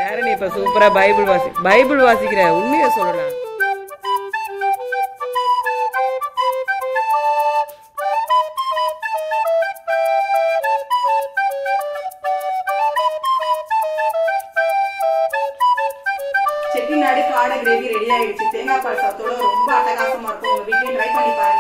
Darren இப்ப சூப்பரா Bible வாசி பைபிள் வாசிக்கிற உண்மையை சொல்லலாம் செட்டிநாடு காடை கிரேவி ரெடி ஆயிடுச்சு தேங்காய் பால் சாத்தோட ரொம்ப அட்டகாசமா இருக்கும் உங்க வீட்லயும் ட்ரை பண்ணி பாருங்க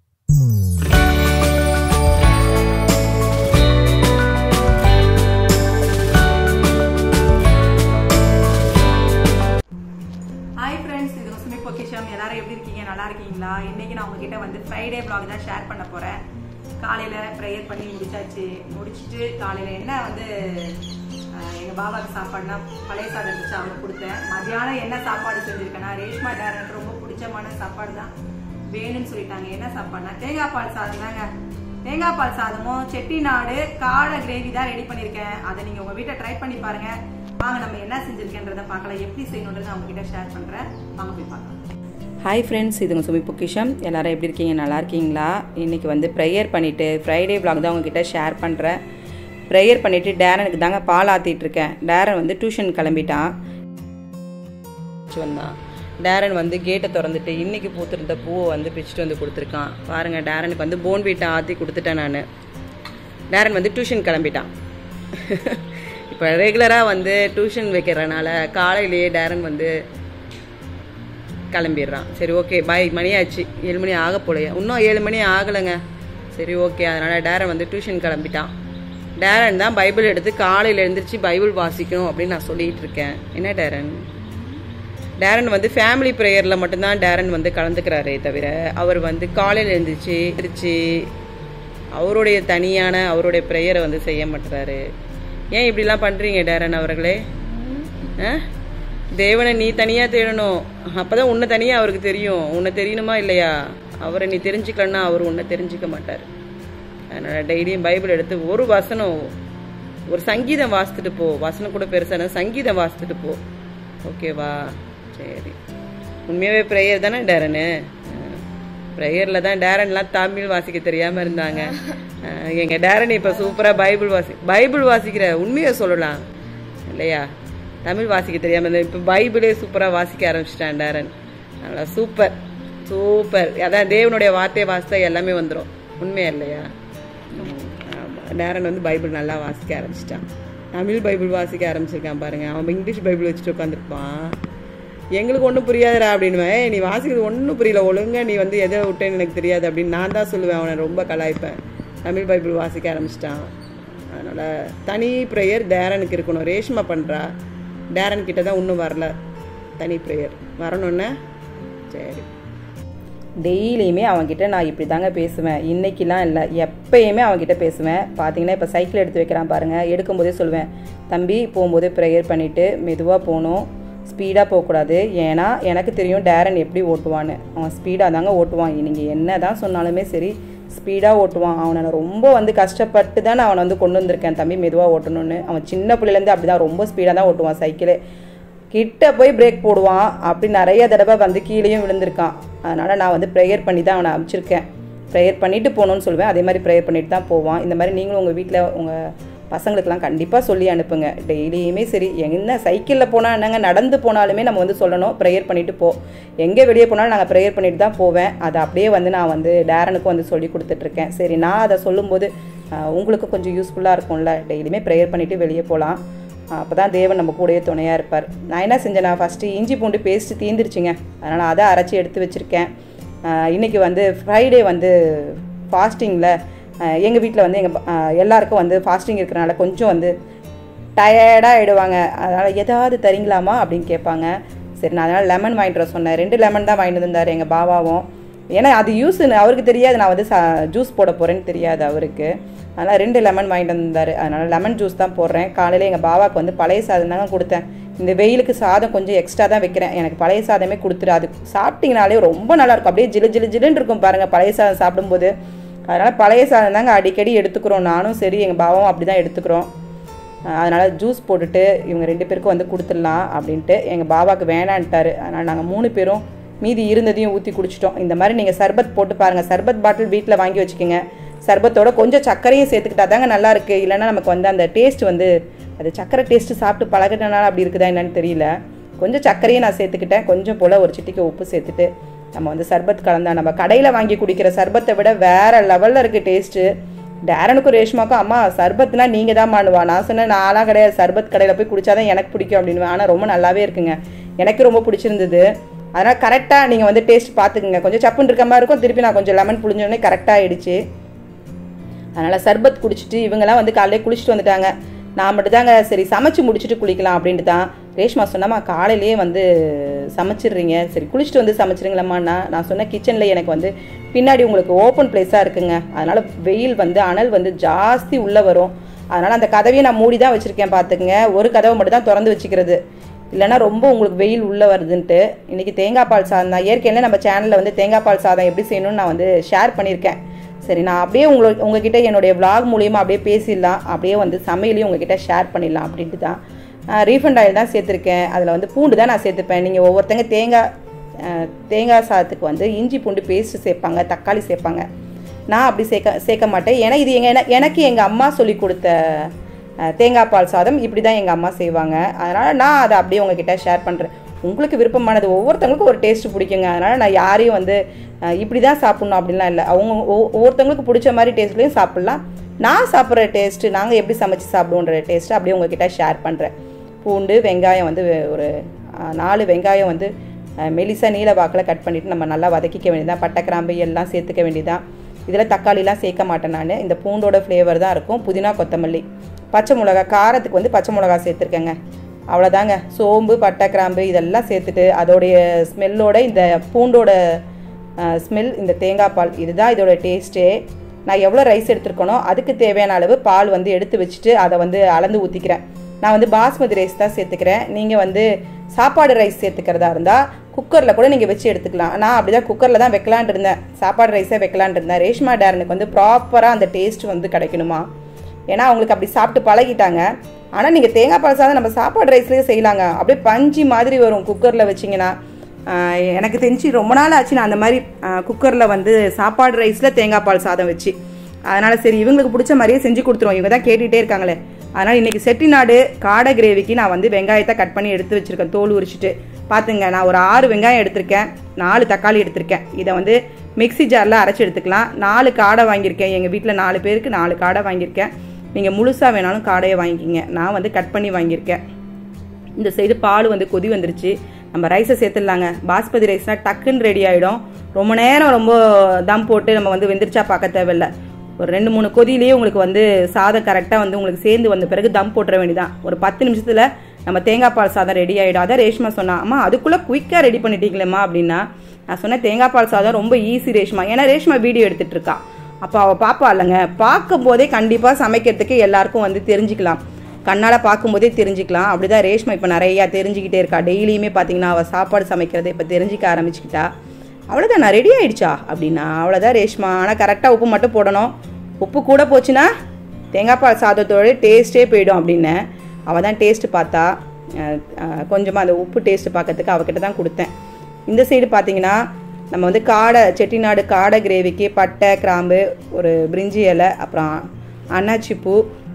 ஹாய் ஃப்ரெண்ட்ஸ் இது சுமி பொக்கிஷம் எல்லாரும் எப்படி இருக்கீங்க நல்லா இருக்கீங்களா இன்னைக்கு நான் உங்ககிட்ட வந்து ஃப்ரைடே vlog தான் ஷேர் பண்ண போறேன் காலையில ப்ரேயர் பண்ணி முடிச்சாச்சு முடிச்சிட்டு காலையில என்ன வந்து அஹ், எங்க பாபாக்கு சாப்பாடுனா பழைய சாதம் இருந்துச்சு அவனுக்கு கொடுத்தேன் மதியானம் என்ன சாப்பாடு செஞ்சிருக்கேன்னா ரேஷ்மா டேரனுக்கு ரொம்ப பிடிச்சமான சாப்பாடு தான் வேணும்னு சொல்லிட்டாங்க என்ன சாப்பாடுனா தேங்காய் பால் சாதம் தாங்க தேங்காய் பால் சாதமும் செட்டிநாடு காடை கிரேவி தான் ரெடி பண்ணியிருக்கேன் அதை நீங்க உங்க வீட்டை ட்ரை பண்ணி பாருங்க வாங்க நம்ம என்ன செஞ்சிருக்கேன்றதை பார்க்கலாம் எப்படி செய்யணுன்றதை நான் உங்ககிட்ட ஷேர் பண்றேன் வாங்க போய் பார்க்கலாம் ஹாய் ஃப்ரெண்ட்ஸ் இதுங்க சுமி பொக்கிஷம் எல்லாரும் எப்படி இருக்கீங்க நல்லா இருக்கீங்களா இன்றைக்கி வந்து ப்ரேயர் பண்ணிவிட்டு ஃப்ரைடே vlog தான் உங்ககிட்ட ஷேர் பண்ணுறேன் ப்ரேயர் பண்ணிவிட்டு டேரனுக்கு தாங்க பால் ஆற்றிட்டு இருக்கேன் டேரன் வந்து டியூஷன் கிளம்பிட்டான் வந்தான் டேரன் வந்து கேட்டை திறந்துட்டு இன்றைக்கி பூத்திருந்த பூவை வந்து பிச்சுட்டு வந்து கொடுத்துருக்கான் பாருங்கள் டேரனுக்கு வந்து போன் வீட்டை ஆற்றி கொடுத்துட்டேன் நான் டேரன் வந்து டியூஷன் கிளம்பிட்டான் இப்போ ரெகுலராக வந்து டியூஷன் வைக்கிறனால காலையிலேயே டேரன் வந்து கிளம்பிடுறான் சரி ஓகே பாய் மணி ஆச்சு ஏழு மணி ஆக போலையே இன்னும் ஏழு மணி ஆகலைங்க சரி ஓகே அதனால் டேரன் வந்து டியூஷன் கிளம்பிட்டான் டேரன் தான் பைபிள் எடுத்து காலையில் எழுந்திரிச்சு பைபிள் வாசிக்கணும் அப்படின்னு நான் சொல்லிட்டு இருக்கேன் என்ன டேரன் டேரன் வந்து ஃபேமிலி ப்ரேயரில் மட்டும்தான் டேரன் வந்து கலந்துக்கிறாரே தவிர அவர் வந்து காலையில் எழுந்திரிச்சு எழுந்திரிச்சு அவருடைய தனியான அவருடைய ப்ரேயரை வந்து செய்ய மாட்டுறாரு ஏன் இப்படிலாம் பண்ணுறீங்க டேரன் அவர்களே ஆ தேவனை நீ தனியாக தேடணும் அப்பதான் உன்னை தனியாக அவருக்கு தெரியும் உன்னை தெரியணுமா இல்லையா அவரை நீ தெரிஞ்சுக்கலன்னா அவர் உன்னை தெரிஞ்சுக்க மாட்டார் அதனால் டெய்லியும் பைபிள் எடுத்து ஒரு வசனம் ஒரு சங்கீதம் வாசித்துட்டு போ வசனம் கூட பெருசான சங்கீதம் வாசித்துட்டு போ ஓகேவா சரி உண்மையாகவே ப்ரேயர் தானே டேரனு ப்ரேயரில் தான் டேரன்லாம் தமிழ் வாசிக்க தெரியாமல் இருந்தாங்க அஹ் எங்க டேரன் இப்போ சூப்பராக பைபிள் வாசி பைபிள் வாசிக்கிற உண்மையை சொல்லலாம் இல்லையா தமிழ் வாசிக்க தெரியாமல் இருந்தா இப்போ பைபிளே சூப்பராக வாசிக்க ஆரம்பிச்சிட்டான் டேரன் அதனால் சூப்பர் சூப்பர் அதான் தேவனுடைய வார்த்தையை வாசித்தா எல்லாமே வந்துடும் உண்மையா இல்லையா ஆமா. டேரன் வந்து பைபிள் நல்லா வாசிக்க ஆரம்பிச்சிட்டான் தமிழ் பைபிள் வாசிக்க ஆரம்பிச்சிருக்கான் பாருங்க அவன் இங்கிலீஷ் பைபிள் வச்சுட்டு உட்காந்துருப்பான் எங்களுக்கு ஒன்றும் புரியாதுடா அப்படின்னுவேன் "ஏய், நீ வாசிக்கிறது ஒன்றும் புரியல ஒழுங்கா நீ வந்து எதை விட்டேன்னு எனக்கு தெரியாது அப்படின்னு நான் தான் சொல்லுவேன் அவனை ரொம்ப கலாய்ப்பேன் தமிழ் பைபிள் வாசிக்க ஆரம்பிச்சிட்டான் அதனால் தனி ப்ரேயர் டேரனுக்கு இருக்கணும் ரேஷ்மா பண்ணுறா டேரன் கிட்ட தான் இன்னும் வரல தனி ப்ரேயர் வரணுன்னு சரி டெய்லியுமே அவன்கிட்ட நான் இப்படி தாங்க பேசுவேன் இன்னைக்கெலாம் இல்லை எப்பயுமே அவன்கிட்ட பேசுவேன் பார்த்தீங்கன்னா இப்போ சைக்கிள் எடுத்து வைக்கிறான் பாருங்கள் எடுக்கும்போதே சொல்லுவேன் தம்பி போகும்போதே ப்ரேயர் பண்ணிவிட்டு மெதுவாக போகணும் ஸ்பீடாக போகக்கூடாது ஏன்னா எனக்கு தெரியும் டேரன் எப்படி ஓட்டுவான்னு அவன் ஸ்பீடாக தாங்க ஓட்டுவான் நீங்கள் என்ன தான் சொன்னாலுமே சரி ஸ்பீடாக ஓட்டுவான் அவனை நான் ரொம்ப வந்து கஷ்டப்பட்டு தான் நான் அவனை வந்து கொண்டு வந்திருக்கேன் தம்பி மெதுவாக ஓட்டணும்னு அவன் சின்ன பிள்ளைலேருந்து அப்படி தான் ரொம்ப ஸ்பீடாக தான் ஓட்டுவான் சைக்கிளே கிட்ட போய் பிரேக் போடுவான் அப்படி நிறைய தடவை வந்து கீழேயும் விழுந்திருக்கான் அதனால் நான் வந்து ப்ரேயர் பண்ணி தான் அவனை அனுப்பிச்சிருக்கேன் ப்ரேயர் பண்ணிட்டு போகணும்னு சொல்லுவேன் அதே மாதிரி ப்ரேயர் பண்ணிட்டு தான் போவான் இந்த மாதிரி நீங்களும் உங்கள் வீட்டில் உங்கள் பசங்களுக்கெல்லாம் கண்டிப்பாக சொல்லி அனுப்புங்க டெய்லியுமே சரி என்ன சைக்கிளில் போனால் என்னங்க நடந்து போனாலுமே நம்ம வந்து சொல்லணும் ப்ரேயர் பண்ணிட்டு போ எங்கே வெளியே போனாலும் நாங்கள் ப்ரேயர் பண்ணிட்டு தான் போவேன் அதை அப்படியே வந்து நான் வந்து டேரனுக்கும் வந்து சொல்லி கொடுத்துட்ருக்கேன் சரி நான் அதை சொல்லும்போது ஆஹ், உங்களுக்கு கொஞ்சம் யூஸ்ஃபுல்லாக இருக்கும்ல டெய்லியுமே ப்ரேயர் பண்ணிவிட்டு வெளியே போகலாம் அப்போ தான் தேவன் நம்ம கூடயே துணையாக இருப்பார் நான் என்ன செஞ்சேன்னா ஃபஸ்ட்டு இஞ்சி பூண்டு பேஸ்ட்டு தீந்துருச்சுங்க அதனால் அதை அரைச்சி எடுத்து வச்சுருக்கேன் இன்றைக்கி வந்து ஃப்ரைடே வந்து ஃபாஸ்டிங்கில் எங்கள் வீட்டில் வந்து எங்கள் எல்லாருக்கும் வந்து ஃபாஸ்டிங் இருக்கிறனால கொஞ்சம் வந்து டயர்டாக ஆகிடுவாங்க அதனால் ஏதாவது தரீங்களாமா அப்படின்னு கேட்பாங்க சரி நான் அதனால் லெமன் வாங்கிட்டு வர சொன்னேன் ரெண்டு லெமன் தான் வாங்கிட்டு வந்தார் எங்கள் பாபாவும் ஏன்னா அது யூஸ்னு அவருக்கு தெரியாது நான் வந்து சா ஜூஸ் போட போகிறேன்னு தெரியாது அவருக்கு அதனால் ரெண்டு லெமன் வாங்கிட்டு வந்தார் அதனால் லெமன் ஜூஸ் தான் போடுறேன் காலையில் எங்கள் பாபாவுக்கு வந்து பழைய சாதம் தாங்க கொடுத்தேன் இந்த வெயிலுக்கு சாதம் கொஞ்சம் எக்ஸ்ட்ரா தான் வைக்கிறேன் எனக்கு பழைய சாதமே கொடுத்துரு அது சாப்பிட்டீங்கனாலே ரொம்ப நல்லா இருக்கும் அப்படியே ஜிலு ஜிலு ஜிலுன்னு இருக்கும் பாருங்கள் பழைய சாதம் சாப்பிடும்போது அதனால் பழைய சாதம் தாங்க அடிக்கடி எடுத்துக்கிறோம் நானும் சரி எங்கள் பாபாவும் அப்படி தான் எடுத்துக்கிறோம் அதனால் ஜூஸ் போட்டுட்டு இவங்க ரெண்டு பேருக்கும் வந்து கொடுத்துடலாம் அப்படின்ட்டு எங்கள் பாபாவுக்கு வேணான்ட்டாரு அதனால் நாங்கள் மூணு பேரும் மீதி இருந்ததையும் ஊற்றி குடிச்சிட்டோம் இந்த மாதிரி நீங்கள் சர்பத் போட்டு பாருங்கள் சர்பத் பாட்டில் வீட்டில் வாங்கி வச்சுக்கோங்க சர்பத்தோட கொஞ்சம் சர்க்கரையும் சேர்த்துக்கிட்டா தாங்க நல்லா இருக்கு இல்லைன்னா நமக்கு வந்து அந்த டேஸ்ட் வந்து அது சக்கரை டேஸ்ட்டு சாப்பிட்டு பழகிட்டனால அப்படி இருக்குதா என்னன்னு தெரியல கொஞ்சம் சர்க்கரையும் நான் சேர்த்துக்கிட்டேன் கொஞ்சம் போல் ஒரு சிட்டிக்கு உப்பு சேர்த்துட்டு நம்ம வந்து சர்பத் கலந்தா நம்ம கடையில் வாங்கி குடிக்கிற சர்பத்தை விட வேற லெவலில் இருக்குது டேஸ்ட்டு டேரனுக்கும் ரேஷ்மாக்கும் அம்மா சர்பத்னா நீங்கள் தான் பண்ணுவா நான் சொன்னேன் நான்லாம் கிடையாது சர்பத் கடையில் போய் குடிச்சாதான் எனக்கு பிடிக்கும் அப்படின்னு ஆனால் ரொம்ப நல்லாவே இருக்குங்க எனக்கு ரொம்ப பிடிச்சிருந்தது அதனால் கரெக்டாக நீங்கள் வந்து டேஸ்ட் பார்த்துக்குங்க கொஞ்சம் சப்புன்னு இருக்க மாதிரி இருக்கும் திருப்பி நான் கொஞ்சம் லெமன் புளிஞ்சோடனே கரெக்டாக ஆயிடுச்சு அதனால் சர்பத் குடிச்சிட்டு இவங்கெல்லாம் வந்து காலையிலே குளிச்சுட்டு வந்துட்டாங்க நான் மட்டும் தாங்க சரி சமைச்சு முடிச்சுட்டு குளிக்கலாம் அப்படின்ட்டு தான் ரேஷ்மா சொன்னாமா காலையிலேயே வந்து சமைச்சிடுறீங்க சரி குளிச்சுட்டு வந்து சமைச்சிருங்களம்மாண்ணா நான் சொன்ன கிச்சனில் எனக்கு வந்து பின்னாடி உங்களுக்கு ஓப்பன் பிளேஸாக இருக்குங்க அதனால் வெயில் வந்து அனல் வந்து ஜாஸ்தி உள்ளே வரும் அதனால் அந்த கதவையை நான் மூடி தான் வச்சுருக்கேன் பார்த்துக்குங்க ஒரு கதவை மட்டும் தான் திறந்து வச்சுக்கிறது இல்லைன்னா ரொம்ப உங்களுக்கு வெயில் உள்ளே வருதுன்ட்டு இன்றைக்கி தேங்காய் பால் சாதம் தான் ஏற்கனவே நம்ம சேனலில் வந்து தேங்காய் பால் சாதம் எப்படி செய்யணும்னு நான் வந்து ஷேர் பண்ணியிருக்கேன் சரி நான் அப்படியே உங்களை உங்ககிட்ட என்னுடைய vlog மூலியமாக அப்படியே பேசிடலாம் அப்படியே வந்து சமையலையும் உங்ககிட்ட ஷேர் பண்ணிடலாம் அப்படின்ட்டு தான் ரீஃபண்ட் ஆயில் தான் சேர்த்துருக்கேன் அதில் வந்து பூண்டு தான் நான் சேர்த்துப்பேன் நீங்கள் ஒவ்வொருத்தங்க தேங்காய் அஹ், தேங்காய் சாதத்துக்கு வந்து இஞ்சி பூண்டு பேஸ்ட்டு சேர்ப்பாங்க தக்காளி சேர்ப்பாங்க நான் அப்படி சேர்க்க சேர்க்க மாட்டேன் ஏன்னா இது எங்கள் எனக்கு எங்கள் அம்மா சொல்லி கொடுத்த அஹ், தேங்காய் பால் சாதம் இப்படி தான் எங்கள் அம்மா செய்வாங்க அதனால் நான் அதை அப்படியே உங்ககிட்ட ஷேர் பண்ணுறேன் உங்களுக்கு விருப்பமானது ஒவ்வொருத்தவங்களுக்கும் ஒரு டேஸ்ட் பிடிக்குங்க அதனால் நான் யாரையும் வந்து அஹ், இப்படி தான் சாப்பிட்ணும் அப்படின்லாம் இல்லை அவங்க ஒவ்வொ- ஒவ்வொருத்தவங்களுக்கு பிடிச்ச மாதிரி டேஸ்ட்லேயும் சாப்பிட்லாம் நான் சாப்பிட்ற டேஸ்ட்டு நாங்கள் எப்படி சமைச்சு சாப்பிடுவோன்ற டேஸ்ட்டு அப்படியே உங்ககிட்ட ஷேர் பண்ணுறேன் பூண்டு வெங்காயம் வந்து ஒரு அஹ், நாலு வெங்காயம் வந்து அஹ், மெலிசா நீல வாக்கில் கட் பண்ணிவிட்டு நம்ம நல்லா வதக்கிக்க வேண்டியதான் பட்டை கிராம்பு எல்லாம் சேர்த்துக்க வேண்டியதான் இதில் தக்காளிலாம் சேர்க்க மாட்டேன் நான் இந்த பூண்டோட ஃப்ளேவர் தான் இருக்கும் புதினா கொத்தமல்லி பச்சை மிளகா காரத்துக்கு வந்து பச்சை மிளகா சேர்த்துருக்கேங்க அவ்வளோதாங்க சோம்பு பட்டை கிராம்பு இதெல்லாம் சேர்த்துட்டு அதோடைய ஸ்மெல்லோட இந்த பூண்டோட ஸ்மெல் இந்த தேங்காய் பால் இதுதான் இதோட டேஸ்ட்டே நான் எவ்வளோ ரைஸ் எடுத்துருக்கனோ அதுக்கு தேவையான அளவு பால் வந்து எடுத்து வச்சுட்டு அதை வந்து அளந்து ஊற்றிக்கிறேன் நான் வந்து பாஸ்மதி ரைஸ் தான் சேர்த்துக்கிறேன் நீங்கள் வந்து சாப்பாடு ரைஸ் சேர்த்துக்கிறதா இருந்தால் குக்கரில் கூட நீங்கள் வச்சு எடுத்துக்கலாம் நான் அப்படி தான் குக்கரில் தான் வைக்கலான் இருந்தேன் சாப்பாடு ரைஸே வைக்கலான் இருந்தேன் ரேஷ்மா டேரனுக்கு வந்து ப்ராப்பராக அந்த டேஸ்ட் வந்து கிடைக்கணுமா ஏன்னா அவங்களுக்கு அப்படி சாப்பிட்டு பழகிட்டாங்க ஆனால் நீங்கள் தேங்காய் பால் சாதம் நம்ம சாப்பாடு ரைஸ்லேயே செய்யலாங்க அப்படியே பஞ்சு மாதிரி வரும் குக்கரில் வச்சிங்கன்னா ஆஹ் எனக்கு தெரிஞ்சு ரொம்ப நாள் ஆச்சு நான் அந்த மாதிரி குக்கரில் வந்து சாப்பாடு ரைஸில் தேங்காய் பால் சாதம் வச்சு அதனால் சரி இவங்களுக்கு பிடிச்ச மாதிரியே செஞ்சு கொடுத்துருவோம் இவங்க தான் கேட்டுகிட்டே இருக்காங்களே அதனால் இன்றைக்கி செட்டிநாடு காடை கிரேவிக்கு நான் வந்து வெங்காயத்தை கட் பண்ணி எடுத்து வச்சுருக்கேன் தோல் உரிச்சிட்டு பார்த்துங்க நான் ஒரு ஆறு வெங்காயம் எடுத்திருக்கேன் நாலு தக்காளி எடுத்திருக்கேன் இதை வந்து மிக்ஸி ஜாரில் அரைச்சி எடுத்துக்கலாம் நாலு காடை வாங்கியிருக்கேன் எங்கள் வீட்டில் நாலு பேருக்கு நாலு காடை வாங்கியிருக்கேன் நீங்கள் முழுசாக வேணாலும் காடையை வாங்கிக்கிங்க நான் வந்து கட் பண்ணி வாங்கியிருக்கேன் இந்த சைடு பால் வந்து கொதி வந்துருச்சு நம்ம ரைஸை சேர்த்துடலாங்க பாஸ்மதி ரைஸ்னால் டக்குன்னு ரெடி ஆகிடும் ரொம்ப நேரம் ரொம்ப தம் போட்டு நம்ம வந்து வெந்திரிச்சா பார்க்க தேவையில்ல ஒரு ரெண்டு மூணு கொதியிலேயே உங்களுக்கு வந்து சாதம் கரெக்டாக வந்து உங்களுக்கு சேர்ந்து வந்த பிறகு தம் போட்டுற வேண்டியதான் ஒரு பத்து நிமிஷத்தில் நம்ம தேங்காய் பால் சாதம் ரெடி ஆகிடும் அதான் ரேஷ்மா சொன்னா அம்மா அதுக்குள்ளே குயிக்காக ரெடி பண்ணிட்டீங்களேம்மா அப்படின்னா நான் சொன்னேன் தேங்காய் பால் சாதம் ரொம்ப ஈஸி ரேஷ்மா ஏன்னா ரேஷ்மா வீடியோ எடுத்துட்டு இருக்கா அப்போ அவள் பாப்பா இல்லைங்க பார்க்கும் போதே கண்டிப்பாக சமைக்கிறதுக்கு எல்லாருக்கும் வந்து தெரிஞ்சுக்கலாம் கண்ணால் பார்க்கும்போதே தெரிஞ்சுக்கலாம் அப்படிதான் ரேஷ்மா இப்போ நிறையா தெரிஞ்சுக்கிட்டே இருக்கா டெய்லியுமே பார்த்தீங்கன்னா அவள் சாப்பாடு சமைக்கிறதை இப்போ தெரிஞ்சுக்க ஆரம்பிச்சுக்கிட்டா அவ்வளோதான் நான் ரெடி ஆயிடுச்சா அப்படின்னா அவ்வளோதான் ரேஷ்மா ஆனால் கரெக்டாக உப்பு மட்டும் போடணும் உப்பு கூட போச்சுன்னா தேங்காய் பால் சாதத்தோட டேஸ்ட்டே போயிடும் அப்படின்னு அவள் தான் டேஸ்ட்டு பார்த்தா கொஞ்சமாக அந்த உப்பு டேஸ்ட்டு பார்க்கறதுக்கு அவகிட்ட தான் கொடுத்தேன் இந்த சைடு பார்த்தீங்கன்னா நம்ம வந்து காடை செட்டிநாடு காடை கிரேவிக்கு பட்டை கிராம்பு ஒரு பிரிஞ்சி இலை அப்புறம் அன்னாச்சி பூ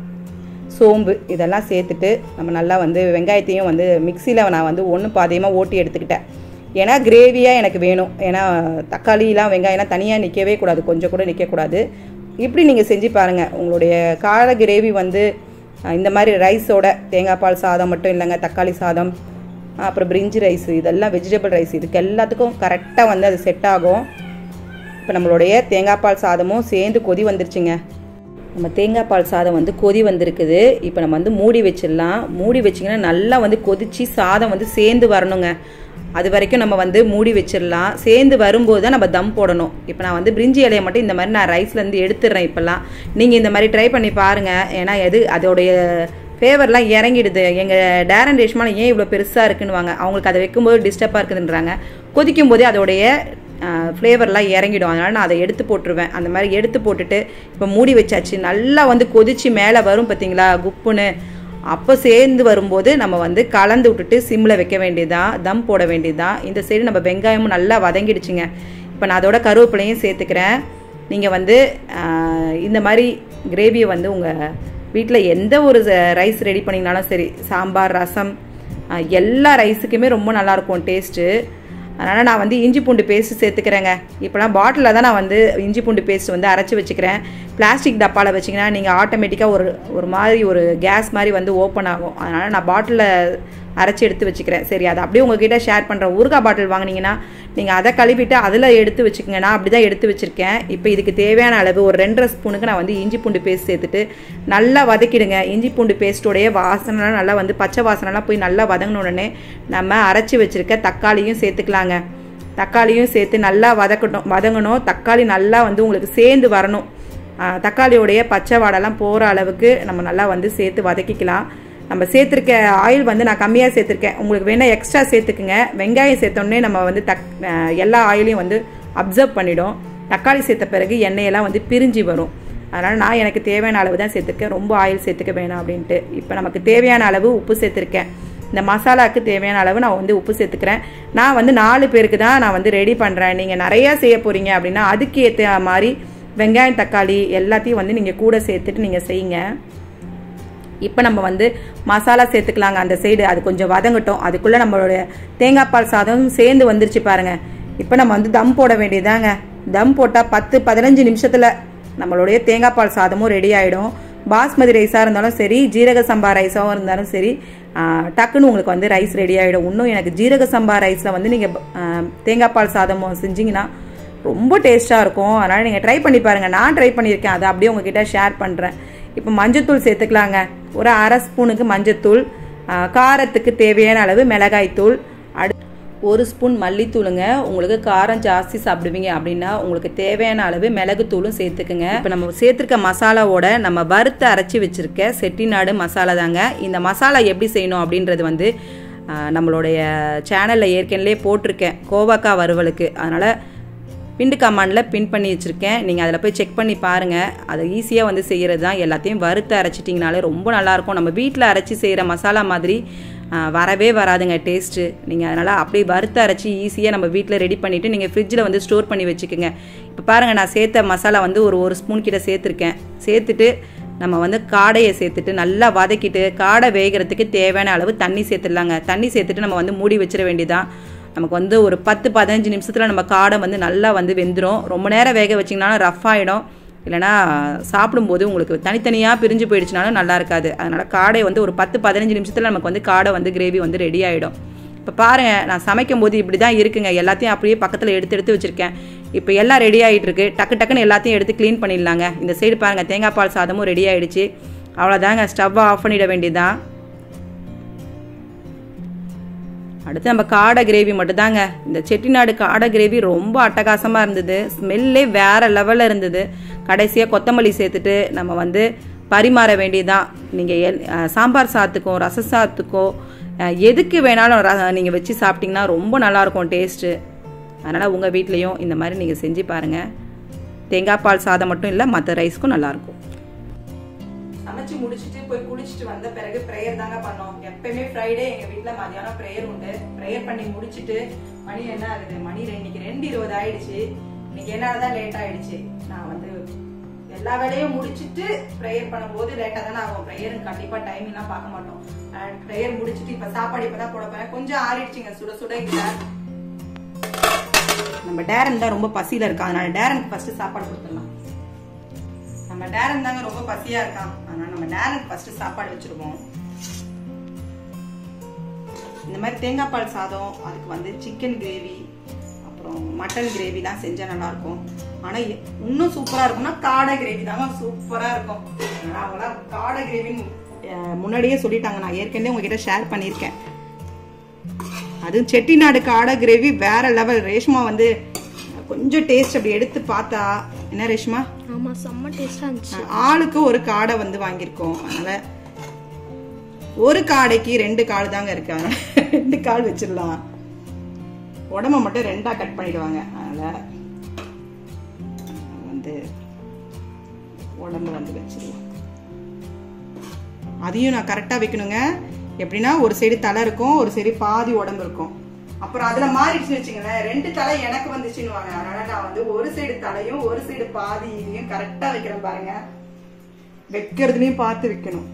சோம்பு இதெல்லாம் சேர்த்துட்டு நம்ம நல்லா வந்து வெங்காயத்தையும் வந்து மிக்சியில் நான் வந்து ஒன்று பாதியமாக ஓட்டி எடுத்துக்கிட்டேன் ஏன்னா கிரேவியாக எனக்கு வேணும் ஏன்னா தக்காளிலாம் வெங்காயம்லாம் தனியாக நிற்கவே கூடாது கொஞ்சம் கூட நிற்கக்கூடாது இப்படி நீங்கள் செஞ்சு பாருங்கள் உங்களுடைய கார கிரேவி வந்து அஹ், இந்த மாதிரி ரைஸோட தேங்காய் பால் சாதம் மட்டும் இல்லைங்க தக்காளி சாதம் அப்புறம் பிரிஞ்சி ரைஸ் இதெல்லாம் வெஜிடபிள் ரைஸ் இதுக்கு எல்லாத்துக்கும் கரெக்டாக வந்து அது செட் ஆகும் இப்போ நம்மளுடைய தேங்காய் பால் சாதமும் சேர்ந்து கொதி வந்துருச்சுங்க நம்ம தேங்காய் பால் சாதம் வந்து கொதி வந்திருக்குது இப்போ நம்ம வந்து மூடி வச்சிடலாம் மூடி வச்சிங்கன்னா நல்லா வந்து கொதிச்சு சாதம் வந்து சேர்ந்து வரணுங்க அது வரைக்கும் நம்ம வந்து மூடி வச்சிடலாம் சேர்ந்து வரும்போது தான் நம்ம தம் போடணும் இப்போ நான் வந்து பிரிஞ்சி இலையை மட்டும் இந்த மாதிரி நான் ரைஸ்லேருந்து எடுத்துடுறேன் இப்போல்லாம் நீங்கள் இந்த மாதிரி ட்ரை பண்ணி பாருங்கள் ஏன்னா எது அதோடைய ஃபேவர்லாம் இறங்கிடுது எங்கள் டேரன் ரேஷ்மாவில் ஏன் இவ்வளோ பெருசாக இருக்குன்னு வாங்க அவங்களுக்கு அதை வைக்கும்போது டிஸ்டர்பாக இருக்குதுன்றாங்க கொதிக்கும் போதே அதோடைய ஃப்ளேவர்லாம் இறங்கிடும் அதனால் நான் அதை எடுத்து போட்டுருவேன் அந்த மாதிரி எடுத்து போட்டுட்டு இப்போ மூடி வச்சாச்சு நல்லா வந்து கொதிச்சு மேலே வரும் பார்த்தீங்களா குப்புன்னு அப்போ சேர்ந்து வரும்போது நம்ம வந்து கலந்து விட்டுட்டு சிம்மில் வைக்க வேண்டியதான் தம் போட வேண்டியதான் இந்த சைடு நம்ம வெங்காயமும் நல்லா வதங்கிடுச்சுங்க இப்போ நான் அதோட கருவேப்பிலையும் சேர்த்துக்கிறேன் நீங்கள் வந்து ஆஹ், இந்த மாதிரி கிரேவியை வந்து உங்கள் வீட்டில் எந்த ஒரு ரைஸ் ரெடி பண்ணிங்கனாலும் சரி சாம்பார் ரசம் அஹ், எல்லா ரைஸுக்குமே ரொம்ப நல்லாயிருக்கும் டேஸ்ட்டு அதனால் நான் வந்து இஞ்சி பூண்டு பேஸ்ட் சேர்த்துக்கிறேங்க இப்போலாம் பாட்டிலில் தான் நான் வந்து இஞ்சி பூண்டு பேஸ்ட் வந்து அரைச்சி வச்சுக்கிறேன் பிளாஸ்டிக் டப்பாவில் வச்சிங்கன்னா நீங்கள் ஆட்டோமேட்டிக்காக ஒரு ஒரு மாதிரி ஒரு கேஸ் மாதிரி வந்து ஓப்பன் ஆகும் அதனால் நான் பாட்டிலில் அரைச்சி எடுத்து வச்சுக்கிறேன் சரி அதை அப்படியே உங்ககிட்ட ஷேர் பண்ணுறேன் ஊறுகாய் பாட்டில் வாங்கினீங்கன்னா நீங்கள் அதை கழுவிட்டு அதில் எடுத்து வச்சுக்கோங்க நான் அப்படி தான் எடுத்து வச்சுருக்கேன் இப்போ இதுக்கு தேவையான அளவு ஒரு ரெண்டரை ஸ்பூனுக்கு நான் வந்து இஞ்சி பூண்டு பேஸ்ட் சேர்த்துட்டு நல்லா வதக்கிடுங்க இஞ்சி பூண்டு பேஸ்ட்டோடைய வாசனைலாம் நல்லா வந்து பச்சை வாசனைலாம் போய் நல்லா வதங்கின உடனே நம்ம அரைச்சி வச்சுருக்க தக்காளியும் சேர்த்துக்கலாங்க தக்காளியும் சேர்த்து நல்லா வதக்கட்டும் வதங்கணும் தக்காளி நல்லா வந்து உங்களுக்கு சேர்ந்து வரணும் ஆ, தக்காளியோடைய பச்சை வாடெல்லாம் போகிற அளவுக்கு நம்ம நல்லா வந்து சேர்த்து வதக்கிக்கலாம் நம்ம சேர்த்துருக்க ஆயில் வந்து நான் கம்மியாக சேர்த்துருக்கேன் உங்களுக்கு வேணால் எக்ஸ்ட்ரா சேர்த்துக்குங்க வெங்காயம் சேர்த்தோடனே நம்ம வந்து தக் ஆ, எல்லா ஆயிலையும் வந்து அப்சர்வ் பண்ணிடும் தக்காளி சேர்த்த பிறகு எண்ணெயெல்லாம் வந்து பிரிஞ்சு வரும் அதனால் நான் எனக்கு தேவையான அளவு தான் சேர்த்துருக்கேன் ரொம்ப ஆயில் சேர்த்துக்க வேணாம் அப்படின்ட்டு இப்போ நமக்கு தேவையான அளவு உப்பு சேர்த்துருக்கேன் இந்த மசாலாவுக்கு தேவையான அளவு நான் வந்து உப்பு சேர்த்துக்கிறேன் நான் வந்து நாலு பேருக்கு தான் நான் வந்து ரெடி பண்ணுறேன் நீங்கள் நிறையா செய்ய போகிறீங்க அப்படின்னா அதுக்கு ஏற்ற மாதிரி வெங்காயம் தக்காளி எல்லாத்தையும் வந்து நீங்கள் கூட சேர்த்துட்டு நீங்கள் செய்யுங்க இப்போ நம்ம வந்து மசாலா சேர்த்துக்கலாங்க அந்த சைடு அது கொஞ்சம் வதங்கட்டும் அதுக்குள்ளே நம்மளுடைய தேங்காய் பால் சாதம் சேர்ந்து வந்துருச்சு பாருங்க இப்போ நம்ம வந்து தம் போட வேண்டியதாங்க தம் போட்டால் பத்து பதினஞ்சு நிமிஷத்தில் நம்மளுடைய தேங்காய் பால் சாதமும் ரெடி ஆகிடும் பாஸ்மதி ரைஸாக இருந்தாலும் சரி ஜீரக சம்பா ரைஸாகவும் இருந்தாலும் சரி ஆ, டக்குன்னு உங்களுக்கு வந்து ரைஸ் ரெடி ஆகிடும் இன்னும் எனக்கு ஜீரக சம்பா ரைஸில் வந்து நீங்கள் தேங்காய் பால் சாதமும் செஞ்சீங்கன்னா ரொம்ப டேஸ்ட்டாக இருக்கும் அதனால் நீங்கள் ட்ரை பண்ணி பாருங்கள் நான் ட்ரை பண்ணியிருக்கேன் அதை அப்படியே உங்ககிட்ட ஷேர் பண்ணுறேன் இப்போ மஞ்சத்தூள் சேர்த்துக்கலாங்க ஒரு அரை ஸ்பூனுக்கு மஞ்சத்தூள் ஆ, காரத்துக்கு தேவையான அளவு மிளகாய்த்தூள் அடு ஒரு ஸ்பூன் மல்லித்தூளுங்க உங்களுக்கு காரம் ஜாஸ்தி சாப்பிடுவீங்க அப்படின்னா உங்களுக்கு தேவையான அளவு மிளகுத்தூளும் சேர்த்துக்குங்க இப்போ நம்ம சேர்த்துருக்க மசாலாவோட நம்ம வறுத்து அரைச்சி வச்சிருக்க செட்டிநாடு மசாலா தாங்க இந்த மசாலா எப்படி செய்யணும் அப்படின்றது வந்து ஆ, நம்மளுடைய சேனலில் ஏற்கனவே போட்டிருக்கேன் கோவாக்காய் வறுவலுக்கு அதனால் பிண்டு கமாண்டில் பின் பண்ணி வச்சுருக்கேன் நீங்கள் அதில் போய் செக் பண்ணி பாருங்கள் அதை ஈஸியாக வந்து செய்கிறது தான் எல்லாத்தையும் வறுத்து அரைச்சிட்டிங்கனாலே ரொம்ப நல்லாயிருக்கும் நம்ம வீட்டில் அரைச்சி செய்கிற மசாலா மாதிரி ஆ, வரவே வராதுங்க டேஸ்ட்டு நீங்கள் அதனால் அப்படியே வறுத்து அரைச்சி ஈஸியாக நம்ம வீட்டில் ரெடி பண்ணிவிட்டு நீங்கள் ஃப்ரிட்ஜில் வந்து ஸ்டோர் பண்ணி வச்சுக்கோங்க இப்போ பாருங்கள் நான் சேர்த்த மசாலா வந்து ஒரு ஒரு ஸ்பூன் கிட்ட சேர்த்துருக்கேன் சேர்த்துட்டு நம்ம வந்து காடையை சேர்த்துட்டு நல்லா வதக்கிட்டு காடை வேகிறதுக்கு தேவையான அளவு தண்ணி சேர்த்துடலாங்க தண்ணி சேர்த்துட்டு நம்ம வந்து மூடி வச்சிட வேண்டியதான் நமக்கு வந்து ஒரு பத்து பதினஞ்சு நிமிஷத்தில் நம்ம காடை வந்து நல்லா வந்து வெந்துடும் ரொம்ப நேரம் வேக வச்சிங்கனாலும் ரஃப் ஆகிடும் இல்லைனா சாப்பிடும்போது உங்களுக்கு தனித்தனியாக பிரிஞ்சு போயிடுச்சுனாலும் நல்லா இருக்காது அதனால் காடை வந்து ஒரு பத்து பதினஞ்சு நிமிஷத்தில் நமக்கு வந்து காடை வந்து கிரேவி வந்து ரெடி ஆகிடும் இப்போ பாருங்கள் நான் சமைக்கும் போது இப்படி தான் இருக்குங்க எல்லாத்தையும் அப்படியே பக்கத்தில் எடுத்து எடுத்து வச்சுருக்கேன் இப்போ எல்லாம் ரெடி ஆகிட்டு இருக்கு டக்கு டக்குன்னு எல்லாத்தையும் எடுத்து க்ளீன் பண்ணிடலாங்க இந்த சைடு பாருங்கள் தேங்காய் பால் சாதமும் ரெடி ஆகிடுச்சு அவ்வளோதாங்க ஸ்டவ்வை ஆஃப் பண்ணிட வேண்டியதுதான் அடுத்து நம்ம காடை கிரேவி மட்டும்தாங்க இந்த செட்டிநாடு காடை கிரேவி ரொம்ப அட்டகாசமாக இருந்தது ஸ்மெல்லே வேற லெவலில் இருந்தது கடைசியாக கொத்தமல்லி சேர்த்துட்டு நம்ம வந்து பரிமாற வேண்டியதுதான் நீங்கள் எல் அஹ் சாம்பார் சாத்துக்கோ ரச சாத்துக்கோ அஹ் எதுக்கு வேணாலும் ர- நீங்கள் வச்சு சாப்பிட்டிங்கன்னா ரொம்ப நல்லாயிருக்கும் டேஸ்ட்டு அதனால் உங்கள் வீட்லேயும் இந்த மாதிரி நீங்கள் செஞ்சு பாருங்கள் தேங்காய் பால் சாதம் மட்டும் இல்லை மற்ற ரைஸ்க்கும் நல்லாயிருக்கும் சமைச்சு முடிச்சிட்டு போய் குளிச்சுட்டு வந்த பிறகு ப்ரேயர் தாங்க பண்ணோம் எப்பயுமே ஃப்ரைடே எங்க வீட்ல மதியானம் ப்ரேயர் உண்டு ப்ரேயர் பண்ணி முடிச்சிட்டு மணி என்ன ஆகுது மணி ரெ- இன்னைக்கு ரெண்டு இருபது ஆயிடுச்சு இன்னைக்கு என்னாலதான் லேட் ஆயிடுச்சு நான் வந்து எல்லா வேலையும் முடிச்சிட்டு ப்ரேயர் பண்ணும்போது லேட்டா தானே ஆகும் ப்ரேயருக்கு கண்டிப்பா டைம் எல்லாம் பார்க்க மாட்டோம் ப்ரேயர் முடிச்சிட்டு இப்ப சாப்பாடு இப்பதான் போட போறேன் கொஞ்சம் ஆறிடுச்சுங்க சுட சுட இல்ல நம்ம டேரன் தான் ரொம்ப பசியில இருக்கா அதனால டேரனுக்கு ஃபர்ஸ்ட் சாப்பாடு கொடுத்துடலாம் நம்ம டேரன் தாங்க ரொம்ப பசியா இருக்கான் அதனால நம்ம டேரனுக்கு ஃபர்ஸ்ட் சாப்பாடு வச்சிருவோம் இந்த மாதிரி தேங்காய் பால் சாதம் அதுக்கு வந்து சிக்கன் கிரேவி அப்புறம் மட்டன் கிரேவிலாம் செஞ்சா நல்லா இருக்கும் ஆனா எ- இன்னும் சூப்பரா இருக்கும்னா காடை கிரேவி தாங்க சூப்பரா இருக்கும் அதனால அவங்களாம் காடை கிரேவின்னு அஹ், முன்னாடியே சொல்லிட்டாங்க நான் ஏற்கனவே உங்ககிட்ட ஷேர் பண்ணியிருக்கேன் அதுவும் செட்டிநாடு காடை கிரேவி வேற லெவல் ரேஷ்மா வந்து கொஞ்சம் டேஸ்ட் அப்படி எடுத்து பார்த்தா என்ன ரேஷ்மா ஆமா செம்ம டேஸ்டா இருந்துச்சு ஆளுக்கு ஒரு காடை வந்து வாங்கியிருக்கோம் அதனால ஒரு காடைக்கு ரெண்டு கால் தாங்க இருக்கு அதனால ரெண்டு கால் வச்சிடலாம் உடம்ப மட்டும் ரெண்டா கட் பண்ணிடுவாங்க அதனால வந்து உடம்பு வந்து வச்சிடலாம் அதையும் நான் கரெக்டாக வைக்கணுங்க எப்படின்னா ஒரு சைடு தலை இருக்கும் ஒரு சைடு பாதி உடம்பு இருக்கும் அப்புறம் அதுல மாறிடுச்சு வச்சுங்களேன் ரெண்டு தலை எனக்கு வந்துச்சுன்னுவாங்க அதனால நான் வந்து ஒரு சைடு தலையும் ஒரு சைடு பாதியும் கரெக்டா வைக்கிறேன் பாருங்க வைக்கிறதுலயும் பார்த்து வைக்கணும்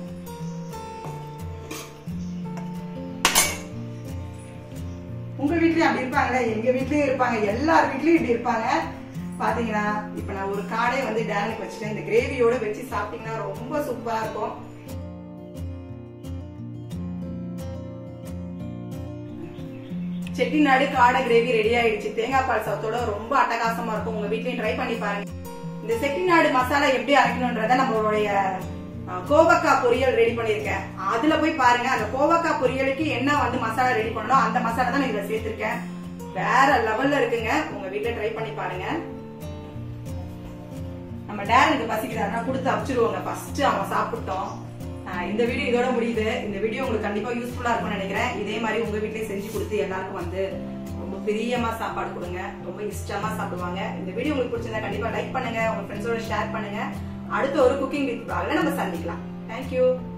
உங்க வீட்லயும் அப்படி இருப்பாங்களே எங்க வீட்லயும் இருப்பாங்க எல்லார் வீட்லயும் இப்படி இருப்பாங்க பாத்தீங்கன்னா இப்ப நான் ஒரு காடை வந்து டேனுக்கு வச்சுட்டேன் இந்த கிரேவியோட வச்சு சாப்பிட்டீங்கன்னா ரொம்ப சூப்பரா இருக்கும் செட்டிநாடு காடை கிரேவி ரெடி ஆயிடுச்சு தேங்காய் பால் சாத்தோட ரொம்ப அட்டகாசமா இருக்கும் உங்க வீட்லயும் ட்ரை பண்ணி பாருங்க இந்த செட்டிநாடு மசாலா எப்படி அரைக்கணும்ன்றத நம்மளுடைய அஹ், கோவக்காய் பொரியல் ரெடி பண்ணிருக்கேன் அதுல போய் பாருங்க அந்த கோவக்காய் பொரியலுக்கு என்ன வந்து மசாலா ரெடி பண்ணணும் அந்த மசாலா தான் நான் இதுல சேர்த்திருக்கேன் வேற லெவல்ல இருக்குங்க உங்க வீட்ல ட்ரை பண்ணி பாருங்க நம்ம டேரனுக்கு பசிக்கிறாருன்னா கொடுத்து அனுப்பிச்சிருவோங்க ஃபர்ஸ்ட் அவன் சாப்பிட்டோம் ஆஹ் இந்த வீடியோ இதோட முடியுது இந்த வீடியோ உங்களுக்கு கண்டிப்பா யூஸ்ஃபுல்லா இருக்கும்னு நினைக்கிறேன் இதே மாதிரி உங்க வீட்லயே செஞ்சு கொடுத்து எல்லாருக்கும் வந்து ரொம்ப பிரியமா சாப்பாடு கொடுங்க ரொம்ப இஷ்டமா சாப்பிடுவாங்க இந்த வீடியோ உங்களுக்கு பிடிச்சிருந்தா கண்டிப்பா லைக் பண்ணுங்க உங்க ஃப்ரெண்ட்ஸோட ஷேர் பண்ணுங்க அடுத்த ஒரு குக்கிங் வித் நம்ம சந்திக்கலாம் தேங்க்யூ